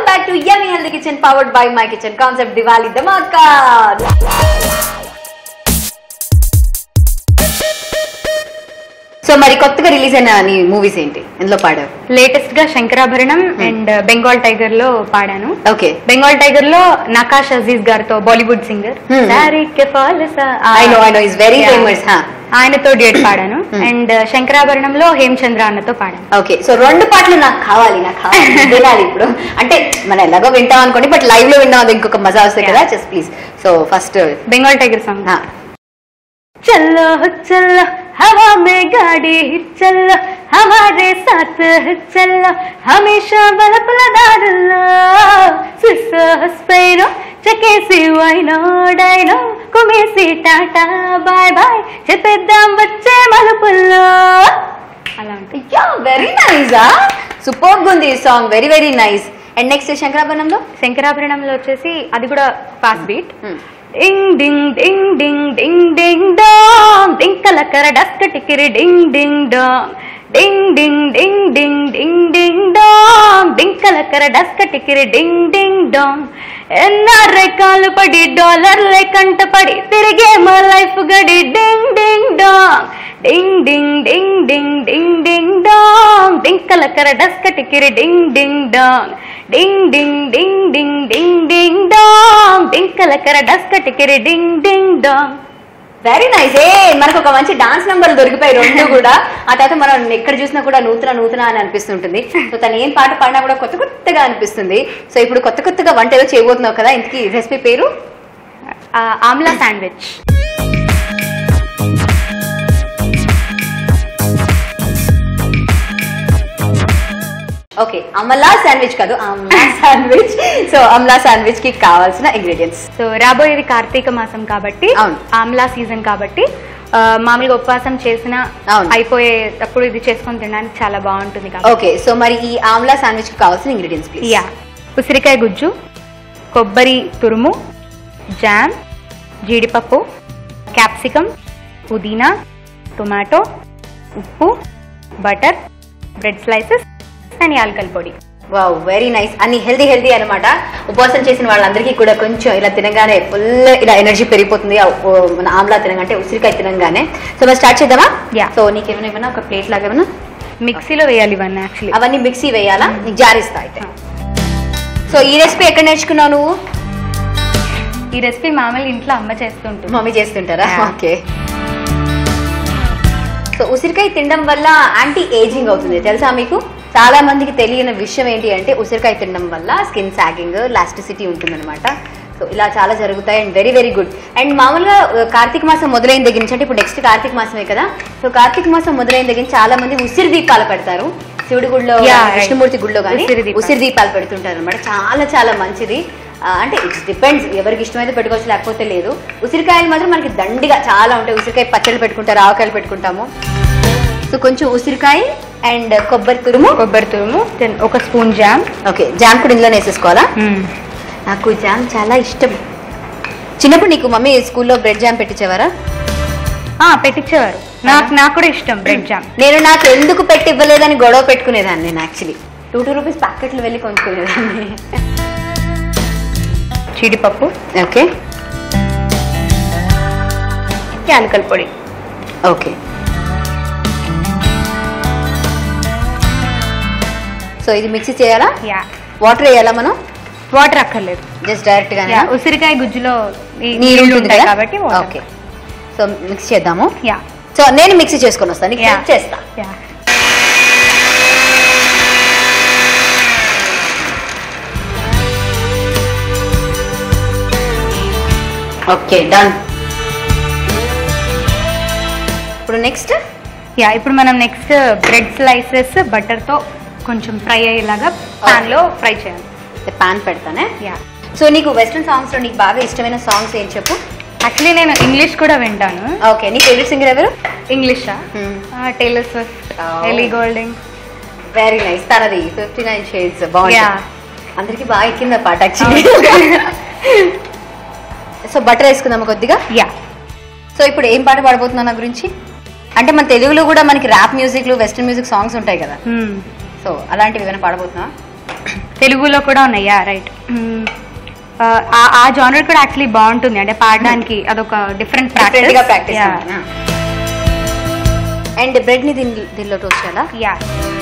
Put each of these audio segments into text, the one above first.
Back to yummy health kitchen powered by my kitchen concept Diwali Dhamaka so మరి కొత్తగా release అయిన నీ మూవీస్ ఏంటి ఎందులో పాడావు లేటెస్ట్ గా శంకరాభరణం అండ్ బెంగాల్ టైగర్ లో పాడాను ఓకే బెంగాల్ టైగర్ లో నకాష్ అజీజ్ గారితో Bollywood singer Hmm. I know I know is very famous హా ఆయనతో డేట్ పాడాను Hmm. అండ్ శంకరాభరణంలో హేమచంద్ర అన్నతో పాడాను ఓకే సో రెండు పాటలు నాకు కావాలి నాకు కావాలి వినాలి ఇప్పుడు అంటే మనం ఎలాగో వింటాం అనుకోండి బట్ లైవ్ లో విన్నాం అది ఇంకొక మజా వస్తుంది కదా just please so first Bengal tiger song चलो चलो हवा में गाड़ी चलो हमारे साथ चलो हमेशा बल्ब लगा సిస్సో స్పైరో చకేసి వైనో డైనో కుమేసి టాటా బాయ్ బాయ్ చెప్పేద్దాం వచ్చే మలుపుల్లో అలా ఉంటుంది యా వెరీ నైస్ సూపర్ ఉంది ఈ song very very nice and next శంకరాభరణంలో శంకరాభరణంలో వచ్చేసి అది కూడా ఫాస్ట్ బీట్ Hmm. డింగ్ డింగ్ డింగ్ డింగ్ డింగ్ డింగ్ డాంగ్ డింగ్ కలకర డస్క టికిరి డింగ్ డింగ్ డాంగ్ డింగ్ డింగ్ డింగ్ డింగ్ డింగ్ డింగ్ డాంగ్ డింగ్ కలకర డస్క టికిరి డింగ్ డింగ్ డాంగ్ ఎన్ఆర్ఐ కాలు పడి డాలర్లే కంట పడి తిరిగే మా లైఫ్ గడి డింగ్ డింగ్ డాంగ్ డింగ్ డింగ్ డింగ్ డింగ్ డింగ్ డింగ్ డాంగ్ డింగ్ కలకర డస్క టికిరి డింగ్ డింగ్ డాంగ్ డింగ్ డింగ్ డింగ్ డింగ్ డింగ్ డింగ్ డాంగ్ డింగ్ కలకర డస్క టికిరి డింగ్ డింగ్ డాంగ్ వెరీ నైస్ ఏ మనకు ఒక మంచి డాన్స్ నెంబర్లు దొరికిపోయి రెండు కూడా ఆ తర్వాత మనం ఎక్కడ చూసినా కూడా నూతన నూతన అని అనిపిస్తుంటుంది సో తను ఏం పాట పాడినా కూడా కొత్త కొత్తగా అనిపిస్తుంది సో ఇప్పుడు కొత్త కొత్తగా వంట ఏదో చేయబోతున్నావు కదా ఇంతకీ రెసిపీ పేరు ఆ, amla sandwich okay amla sandwich కాదు amla sandwich so amla sandwich కి కావాల్సిన ఇంగ్రీడియంట్స్ సో రాబోయేది కార్తీక మాసం కాబట్టి అవును. ఆమ్లా సీజన్ కాబట్టి ఆ, మామూలుగా ఉపవాసం చేసిన అవును. అయిపోయేటప్పుడు ఇది చేసుకొని తినడానికి చాలా బాగుంటుంది కాబట్టి ఓకే సో మరి ఈ ఆమ్లా శాండ్విచ్ కి కావాల్సిన ఇంగ్రీడియంట్స్ ప్లీజ్ యా ఉసిరికాయ గుజ్జు కొబ్బరి తురుము జామ్ జీడిపప్పు క్యాప్సికమ్ పుదీనా టొమాటో ఉప్పు బటర్ బ్రెడ్ స్లైసెస్ అండ్ యాలకల్ పొడి వావ్ వెరీ నైస్ అన్ని హెల్దీ హెల్దీ అన్నమాట ఉపవాసం చేసిన వాళ్ళందరికీ కూడా కొంచెం ఇలా తినగానే ఫుల్ ఇలా ఎనర్జీ పెరిగిపోతుంది ఆ ఓ- మన ఆమ్లా తినగానే ఉసిరికాయ తినగానే సో మరి స్టార్ట్ చేద్దామా Yeah. సో నీకేమైనా ఏమైనా ఒక ప్లేట్ లాగా ఏమైనా మిక్సీలో వేయాలి ఇవన్నీ యాక్చువల్లీ అవన్నీ మిక్సీ వేయాలా నీకు జారిస్తా అయితే సో ఈ రెసిపీ ఎక్కడ నేర్చుకున్నావు నువ్వు ఈ రెసిపీ మామూలుగా ఇంట్లో అమ్మ చేస్తుంటుంది మమ్మీ చేస్తుంటారా Yeah. ఓకే సో ఉసిరికాయ తినడం వల్ల యాంటీ ఏజింగ్ అవుతుంది తెలుసా మీకు చాలా మందికి తెలియని విషయం ఏంటి అంటే ఉసిరికాయ తినడం వల్ల స్కిన్ సాగింగ్ లాస్టిసిటీ ఉంటుందన్నమాట సో ఇలా చాలా జరుగుతాయి and very very good and మామూలుగా ఆ, కార్తీక మాసం మొదలైన దగ్గర నుంచి అంటే ఇప్పుడు నెక్స్ట్ కార్తీక మాసమే కదా సో కార్తీక మాసం మొదలైన దగ్గర నుంచి చాలా మంది ఉసిరి దీపాలు పెడతారు శివుడి గుడిలో Yeah, గానీ, right. విష్ణుమూర్తి గుడిలో కానీ ఉసిరి దీపాలు. ఉసిరి దీపాలు పెడుతుంటారు అనమాట చాలా చాలా మంచిది ఆ, అంటే ఇట్స్ డిపెండ్స్ ఎవరికి ఇష్టమైతే పెట్టుకోవచ్చు లేకపోతే లేదు ఉసిరికాయలు మాత్రం మనకి దండిగా చాలా ఉంటాయి ఉసిరికాయ పచ్చళ్ళు పెట్టుకుంటారు ఆవకాయలు పెట్టుకుంటాము సో కొంచెం ఉసిరికాయ అండ్ కొబ్బరి తురుము కొబ్బరి తురుము then ఒక స్పూన్ జామ్ ఓకే జామ్ కూడా ఇందులో వేసేసుకోవాలా నాకు జామ్ చాలా ఇష్టం చిన్నప్పుడు నీకు మమ్మీ స్కూల్లో బ్రెడ్ జామ్ పెట్టించేవారా పెట్టించేవారు నాకు నాకు కూడా ఇష్టం బ్రెడ్ జామ్ నేను నాకు ఎందుకు పెట్టి ఇవ్వలేదని గొడవ పెట్టుకునేదాన్ని నేను యాక్చువల్లీ టూ టూ రూపీస్ ప్యాకెట్లు వెళ్ళి కొనుక్కునేదాన్ని జీడిపప్పు ఓకే యాలకల్ పొడి ఓకే సో ఇది మిక్సీ చేయాలా యా వాటర్ వేయాలా మనం వాటర్ అక్కర్లేదు జస్ట్ డైరెక్ట్ గా యా ఉసిరికాయ గుజ్జులో ఈ నీరు నీళ్లు ఉంటుంది ఉంటాయి కదా కాబట్టి water. ఓకే సో మిక్స్ చేద్దాము యా సో నేను మిక్సీ చేసుకొని వస్తాను నీకు Yeah. help చేస్తా యా ఓకే డన్ ఇప్పుడు నెక్స్ట్ యా ఇప్పుడు మనం నెక్స్ట్ బ్రెడ్ స్లైసెస్ బటర్ తో కొంచెం ఫ్రై అయ్యేలాగా పాన్ లో ఫ్రై చేయాలి పాన్ పెడతానే యా సో నీకు వెస్ట్రన్ సాంగ్స్ లో నీకు బాగా ఇష్టమైన సాంగ్స్ ఏం చెప్పు యాక్చువల్లీ నేను ఇంగ్లీష్ కూడా వింటాను ఓకే నీ ఫేవరెట్ సింగర్ ఎవరు ఇంగ్లీషా Taylor Swift Oh. Ellie Goulding very nice తనది ఫిఫ్టీ నైన్ షేడ్స్ బాగుంది Yeah. అందరికి బాగా ఎక్కింది ఆ పాట యాక్చువల్లీ సో బటర్ వేసుకుందామా కొద్దిగా యా సో ఇప్పుడు ఏం పాట పాడబోతున్నావు నా గురించి అంటే మన తెలుగులో కూడా మనకి ర్యాప్ మ్యూజిక్లు వెస్ట్రన్ మ్యూజిక్ సాంగ్స్ ఉంటాయి కదా సో అలాంటివి ఏమైనా పాడబోతున్నా తెలుగులో కూడా ఉన్నాయి యా రైట్ ఆ జానర్ కూడా యాక్చువల్లీ బాగుంటుంది అంటే పాడడానికి అదొక డిఫరెంట్ డిఫరెంట్ గా ప్రాక్టీస్ ప్రాక్టీస్ అండ్ బ్రెడ్ ని దీని దీనిలో టోస్ట్ చేయాలా యా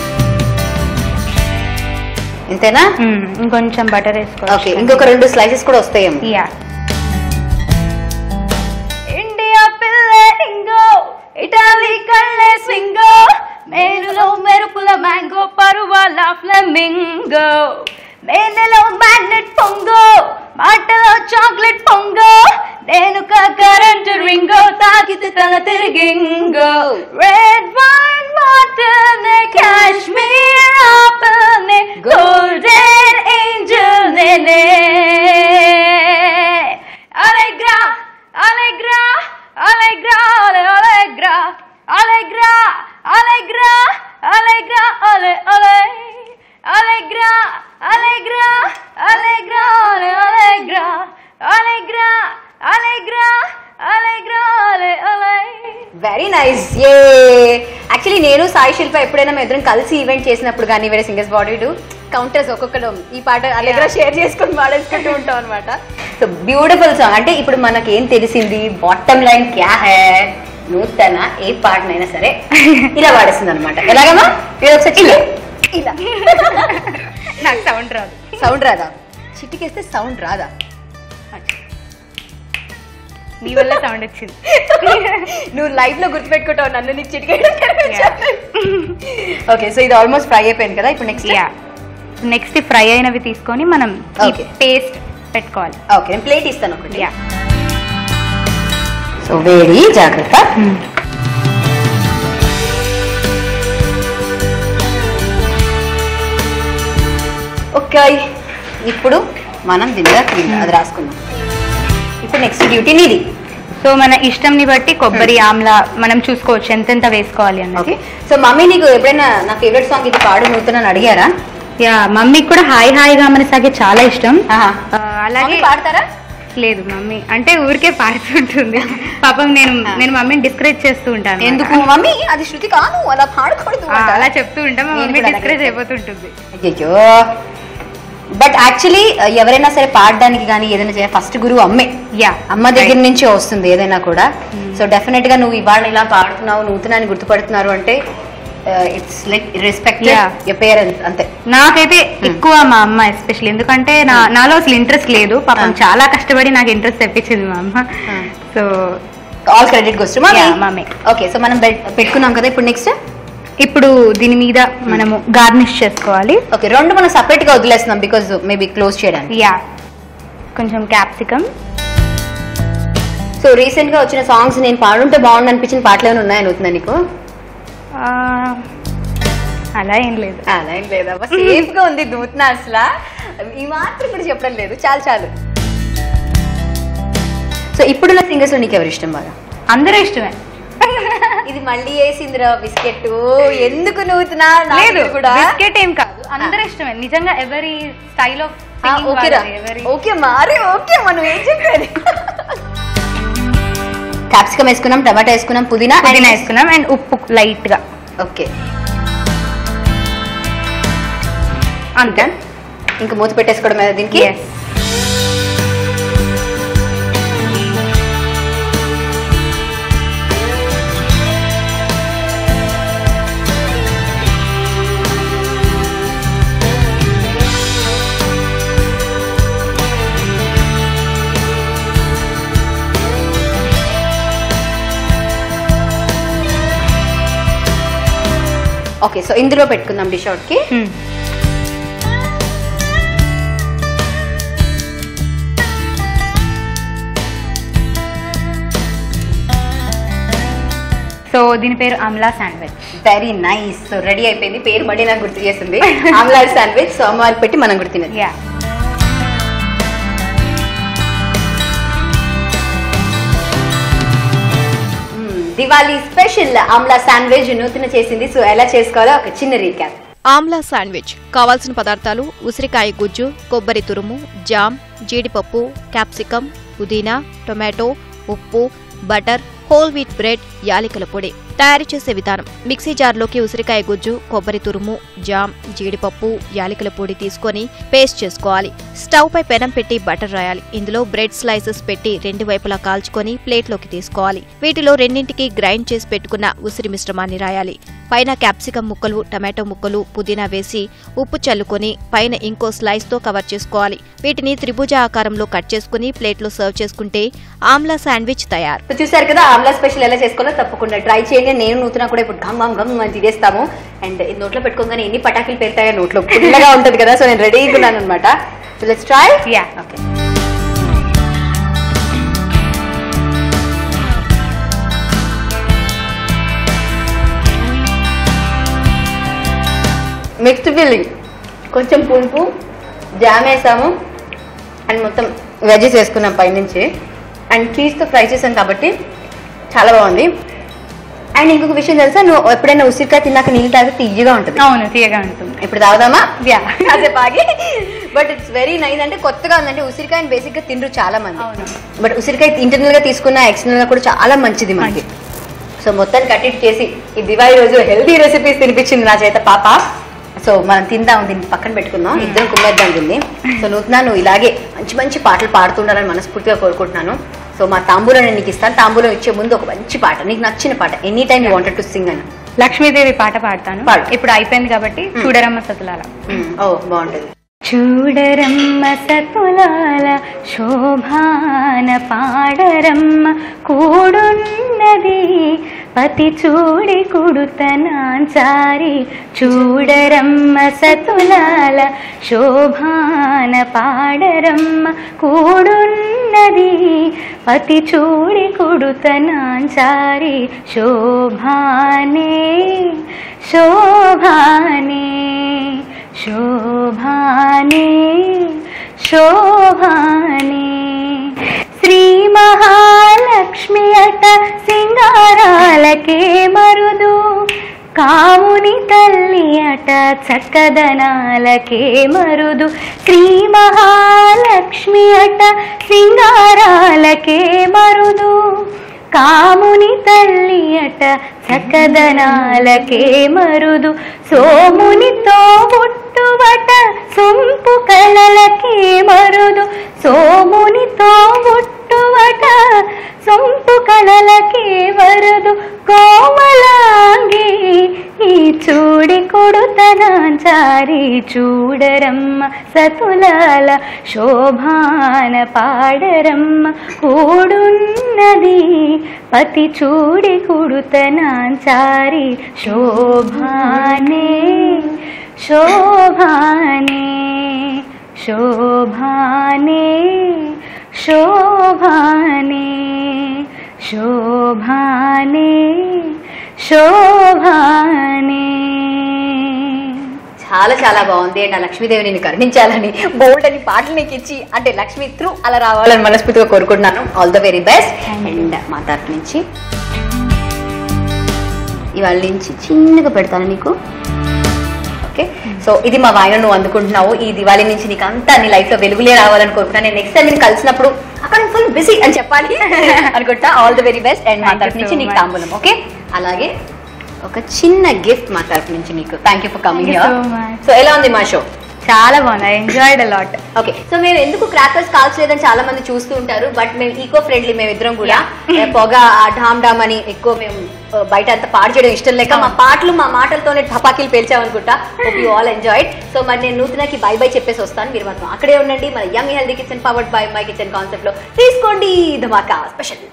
ఇంతేనా ఇంకొంచెం బటర్ వేసుకోవాలి ఓకే ఇంకొక రెండు స్లైసెస్ కూడా వస్తాయేమో యా ఇండియా పిల్ల ఇంగో ఇటాలీ కళ్ళే స్వింగో మేలులో మెరుపుల మ్యాంగో పరువాల ఫ్లమింగో మేనెలో మ్యాగ్నెట్ పొంగో మాటలో చాక్లెట్ పొంగో నేను కరెంట్ రింగో తాకితే తల తిరిగింగో red wine water Kashmir apple golden angel నేనే Allegra, Allegra, Allegra, ale, Allegra, Allegra, Allegra, Allegra, ale, ale, Allegra, Allegra, Allegra, ale, Allegra, Allegra, Allegra, Allegra, ale, ale. Very nice ఏ actually నేను సాయి శిల్ప ఎప్పుడైనా మేము ఇద్దరం కలిసి ఈవెంట్ చేసినప్పుడు కానీ వేరే సింగర్స్ బాడీ డూ కౌంటర్స్ ఒక్కొక్కడు ఈ పాట అలెగ్రా షేర్ చేసుకొని పాడేసుకుంటూ ఉంటాం అనమాట సో బ్యూటిఫుల్ సాంగ్ అంటే ఇప్పుడు మనకి ఏం తెలిసింది బాటమ్ లైన్ క్యా హే నూతన ఏ పాటనైనా సరే ఇలా పాడేస్తుంది అనమాట ఎలాగమ్మా నేను ఒకసారి చెయ్యి. ఇలా నాకు సౌండ్ రాదు సౌండ్ రాదా చిటికేస్తే సౌండ్ రాదా నీ వల్ల సౌండ్ వచ్చింది నువ్వు లైవ్ లో గుర్తుపెట్టుకుంటావు నన్ను నీకు చిటికేయడం ఓకే సో ఇది ఆల్మోస్ట్ ఫ్రై అయిపోయింది కదా ఇప్పుడు నెక్స్ట్ యా నెక్స్ట్ ఫ్రై అయినవి తీసుకొని మనం Okay. పేస్ట్ పెట్టుకోవాలి ఓకే నేను ప్లేట్ ఇస్తాను ఒకటి యా సో వేడి జాగ్రత్త ఓకే ఇప్పుడు మనం దీనిగా క్రీమ్ అది రాసుకుందాం ఇప్పుడు నెక్స్ట్ డ్యూటీ నీది సో మన ఇష్టంని బట్టి కొబ్బరి ఆమ్లా మనం చూసుకోవచ్చు ఎంతెంత వేసుకోవాలి అన్నది ఓకే సో మమ్మీ నీకు ఎప్పుడైనా నా ఫేవరెట్ సాంగ్ ఇది పాడు నూతనని అడిగారా యా మమ్మీకి కూడా హాయ్ హాయిగా మన సాగే చాలా ఇష్టం ఆహా. ఆ, అలాగే మమ్మీ పాడతారా లేదు మమ్మీ అంటే ఊరికే పాడుతుంటుంది పాపం నేను నేను మమ్మీని డిస్కరేజ్ చేస్తూ ఉంటాను ఎందుకు మమ్మీ అది శృతి కాదు అలా పాడకూడదు ఆ, అంటారా? అలా చెప్తూ ఉంటాం మా నేను మమ్మీ కూడా డిస్కరేజ్ అలాగే అయిపోతుంటుంది అయ్యో బట్ యాక్చువల్లీ ఎవరైనా సరే పాడడానికి కానీ ఏదైనా చేయాలి ఫస్ట్ గురువు అమ్మే యా అమ్మ దగ్గర నుంచి వస్తుంది ఏదైనా కూడా సో డెఫినెట్ గా నువ్వు ఇవాళ ఇలా పాడుతున్నావు నూతనాన్ని గుర్తుపడుతున్నారు అంటే it's like respect Yeah. your parents అంతే నాకైతే ఎక్కువ మా అమ్మ ఎస్పెషల్లీ ఎందుకంటే నా నాలో అసలు ఇంట్రెస్ట్ లేదు పాపం Ah. చాలా కష్టపడి నాకు ఇంట్రెస్ట్ తెప్పించింది మా అమ్మ Ah. So all credit goes to Yeah, mummy. Okay so మనం బెడ్ పెట్టుకున్నాం కదా ఇప్పుడు నెక్స్ట్ ఇప్పుడు దీని మీద మనము గార్నిష్ చేసుకోవాలి ఓకే రెండు మనం సపరేట్ గా వదిలేస్తున్నాం బికాజ్ మేబీ క్లోజ్ చేయడానికి యా కొంచెం క్యాప్సికమ్ సో రీసెంట్ గా వచ్చిన సాంగ్స్ నేను పాడుంటే బాగుండు అనిపించిన పాటలు ఏమైనా ఉన్నాయని అవుతుందా నీకు అలా ఏం లేదు అలా ఏం లేదమ్మా సేఫ్ గా ఉంది నూతన అసలు ఈ మాత్రం కూడా చెప్పడం లేదు చాలు చాలు సో ఇప్పుడున్న సింగర్స్ లో నీకు ఎవరు ఇష్టం బాగా అందరూ ఇష్టమే ఇది మళ్ళీ వేసిందిరా బిస్కెట్ ఎందుకు నూతన లేదు కూడా బిస్కెట్ ఏం కాదు అందరూ ఇష్టమే నిజంగా ఎవరి స్టైల్ ఆఫ్ ఆ, ఓకేరా ఓకే మారే ఓకే మనం ఏం చెప్పేది క్యాప్సికమ్ వేసుకున్నాం టమాటా వేసుకున్నాం పుదీనా పుదీనా వేసుకున్నాం అండ్ ఉప్పు లైట్ గా ఓకే అంతే ఇంకా మూత పెట్టేసుకోవడం మీద దీనికి Yes. ఓకే సో ఇందులో పెట్టుకుందాం డిష్ అవుట్ కి Hmm. సో దీని పేరు amla sandwich very nice so ready అయిపోయింది పేరు మళ్ళీ నాకు గుర్తు చేసింది ఆమ్లా శాండ్విచ్ సో అమ్మవారికి పెట్టి మనం గుర్తు తినేది yeah Diwali special amla sandwich Nutana చేసింది సో ఎలా చేసుకోవాలో ఒక చిన్న రీక్యాప్ ఆమ్లా శాండ్విచ్ కావాల్సిన పదార్థాలు ఉసిరికాయ గుజ్జు కొబ్బరి తురుము జామ్ జీడిపప్పు క్యాప్సికం పుదీనా టొమాటో ఉప్పు బటర్ హోల్ వీట్ బ్రెడ్ యాలకుల పొడి తయారు చేసే విధానం మిక్సీ జార్లోకి ఉసిరికాయ గుజ్జు కొబ్బరి తురుము జామ్ జీడిపప్పు యాలకుల పొడి తీసుకొని పేస్ట్ చేసుకోవాలి స్టవ్ పై పెనం పెట్టి బటర్ రాయాలి ఇందులో బ్రెడ్ స్లైసెస్ పెట్టి రెండు వైపులా కాల్చుకొని ప్లేట్లోకి తీసుకోవాలి వీటిలో రెండింటికి గ్రైండ్ చేసి పెట్టుకున్న ఉసిరి మిశ్రమాన్ని రాయాలి పైన క్యాప్సికం ముక్కలు టమాటో ముక్కలు పుదీనా వేసి ఉప్పు చల్లుకొని పైన ఇంకో స్లైస్ తో కవర్ చేసుకోవాలి వీటిని త్రిభుజ ఆకారంలో కట్ చేసుకుని ప్లేట్లో సర్వ్ చేసుకుంటే ఆమ్లా శాండ్విచ్ తయారు సో చూసారు కదా ఆమ్లా స్పెషల్ ఎలా చేసుకోవాలో తప్పకుండా ట్రై చేయండి నేను నూతన కూడా ఇప్పుడు గమ్ గమ్ గమ్ అని తినేస్తాము అండ్ ఇది నోట్లో పెట్టుకోగానే ఎన్ని పటాకులు పెడతాయో నోట్లో పుల్లగా ఉంటుంది కదా సో నేను రెడీగా ఉన్నాను అనమాట so let's try yeah okay mixed feeling కొంచెం పులుపు జామ్ వేసాము అండ్ మొత్తం వెజెస్ వేసుకున్నాం పైనుంచి అండ్ చీజ్తో ఫ్రై చేసాం కాబట్టి చాలా బాగుంది అండ్ ఇంకొక విషయం తెలుసా నువ్వు ఎప్పుడైనా ఉసిరికాయ తిన్నాక నీళ్ళు తాగితే తీయగా ఉంటుంది అవును తీయగా ఉంటుంది ఇప్పుడు తాగుదామా యా కాసేపు ఆగి బట్ ఇట్స్ వెరీ నైస్ అంటే కొత్తగా ఉందంటే ఉసిరికాయని బేసిక్ గా తినరు చాలా మంది అవును. బట్ ఉసిరికాయ ఇంటర్నల్ గా తీసుకున్న ఎక్స్టర్నల్ గా కూడా చాలా మంచిది మనకి సో మొత్తాన్ని కట్టిట్ చేసి ఈ దివాళీ రోజు హెల్దీ రెసిపీస్ తినిపించింది నా చేత పాప సో మనం తిందాం దీన్ని పక్కన పెట్టుకుందాం ఇద్దరం కుమ్మేద్దాం దీన్ని సో నూతన నువ్వు ఇలాగే మంచి మంచి పాటలు పాడుతుండాలని మనస్ఫూర్తిగా కోరుకుంటున్నాను సో మా తాంబూలం నేను నీకు ఇస్తాను తాంబూలం ఇచ్చే ముందు ఒక మంచి పాట నీకు నచ్చిన పాట any time you wanted to sing అని లక్ష్మీదేవి పాట పాడతాను పాడు. ఇప్పుడు అయిపోయింది కాబట్టి చూడరమ్మ సతులాల ఓ బాగుంటుంది చూడరమ్మ సతులాల శోభాన పాడరమ్మ కూడున్నది పతి చూడి కుడుతనాంచారి చూడరమ్మ సతులాల శోభాన పాడరమ్మ కూడున్నది పతి చూడి కుడుతనాంచారి శోభానే శోభానే శోభానే శోభానే శ్రీ మహాలక్ష్మి అట సింగారాలకే మరుదు కాముని తల్లి అట చక్కదనాలకే మరుదు శ్రీ మహాలక్ష్మి అట సింగారాలకే మరుదు కాముని తల్లి అట చక్కదనాలకే మరుదు సోమునితో పుట్టువట సొంపు కళలకే మరుదు సోమునితో పుట్టువట సొంపు కళలకే వరదు కోమలాంగి ఈ చూడి కొడుతనాచారి చూడరమ్మ సతులాల శోభాన పాడరమ్మ కూడున్నది పతి చూడి కుడుతనాచారి శోభానే శోభానే శోభానే శోభానే శోభానే శోభానే చాలా చాలా బాగుంది అండ్ ఆ లక్ష్మీదేవి నేను కరుణించాలని బోల్డ్ అని పాటలు నీకు ఇచ్చి అంటే లక్ష్మి త్రూ అలా రావాలని మనస్ఫూర్తిగా కోరుకుంటున్నాను all the very best and మా తరఫు నుంచి ఇవాళ నుంచి చిన్నగా పెడతాను నీకు ఓకే సో ఇది మా వాయన నువ్వు అందుకుంటున్నావు ఈ దివాళీ నుంచి నీకు అంతా నీ లైఫ్ లో వెలుగులే రావాలని కోరుకుంటున్నాను నేను నెక్స్ట్ టైం నేను కలిసినప్పుడు అక్కడ ఫుల్ బిజీ అని చెప్పాలి అనుకుంటా all the very best and మా Thank you తరఫు నుంచి so నీకు much. తాంబూలం ఓకే అలాగే ఒక చిన్న గిఫ్ట్ మా తరఫు నుంచి నీకు thank you for coming Thank you so much. So ఎలా ఉంది మా షో చాలా బాగుంది ఎంజాయ్డ్ అలాట్ ఓకే సో మేము ఎందుకు క్రాకర్స్ కాల్చలేదని చాలా మంది చూస్తూ ఉంటారు బట్ మేము ఈకో ఫ్రెండ్లీ మేము ఇద్దరం కూడా ఏ, పొగ ఆ ఢామ్ ఢామ్ అని ఎక్కువ మేము ఆ, బయట అంతా పాడు చేయడం ఇష్టం లేక మా పాటలు మా మాటలతోనే టపాకీలు పేల్చామనుకుంటా hope you all enjoyed so మరి నేను నూతనకి బై బై చెప్పేసి వస్తాను మీరు మాత్రం అక్కడే ఉండండి మన young healthy kitchen powered by my kitchen concept లో తీసుకోండి ధమాకా స్పెషల్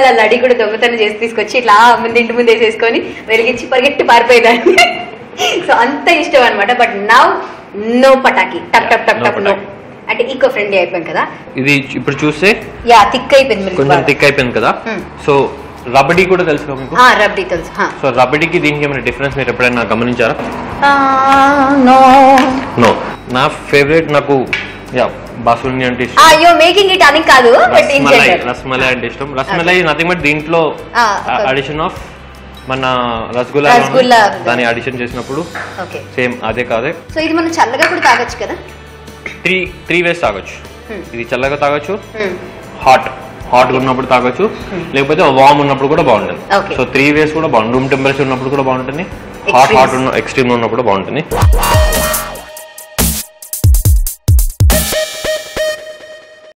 లడి కూడా దొంగతనం చేసి తీసుకొచ్చి ఇట్లా ముందు ఇంటి ముందు వేసేసుకొని వెలిగించి పరిగెట్టి పారిపోయేదాన్ని సో అంత ఇష్టం అనమాట బట్ నౌ నో పటాకి టక్ టక్ టక్ No టక్ నో పటాకి. అంటే ఈకో ఫ్రెండ్లీ అయిపోయాం కదా ఇది ఇప్పుడు చూస్తే యా థిక్ అయిపోయింది milk కొంచెం బాగా. థిక్ అయిపోయింది కదా Hmm. సో రబడీ కూడా తెలుసు కదా మీకు ఆ, రబ్డీ తెలుసు హా. సో రబడీకి దీనికి ఏమైనా డిఫరెన్స్ మీరు ఎప్పుడైనా గమనించారా ఆ, no. నో నా ఫేవరెట్ నాకు యా బాసుని అంటే ఆ, ఇష్టం you're making it అని కాదు but in rasmalai general rasmalai అంటే ఇష్టం రస్మలై నథింగ్ బట్ దీంట్లో Ah, okay. అడిషన్ ఆఫ్ మన రసగుల్లా రసగుల్లా. దాన్ని అడిషన్ చేసినప్పుడు ఓకే సేమ్ అదే కాదే సో ఇది మనం చల్లగా కూడా తాగొచ్చు కదా త్రీ త్రీ వేస్ తాగొచ్చు Hmm. ఇది చల్లగా తాగొచ్చు Hmm. హాట్ హాట్ ఉన్నప్పుడు తాగొచ్చు లేకపోతే వామ్ ఉన్నప్పుడు కూడా బాగుంటుంది Okay. సో త్రీ వేస్ కూడా బాగుంటుంది రూమ్ టెంపరేచర్ ఉన్నప్పుడు కూడా బాగుంటుంది హాట్ Extremes. హాట్ ఉన్న ఎక్స్ట్రీమ్ ఉన్నప్పుడు బాగుంటుంది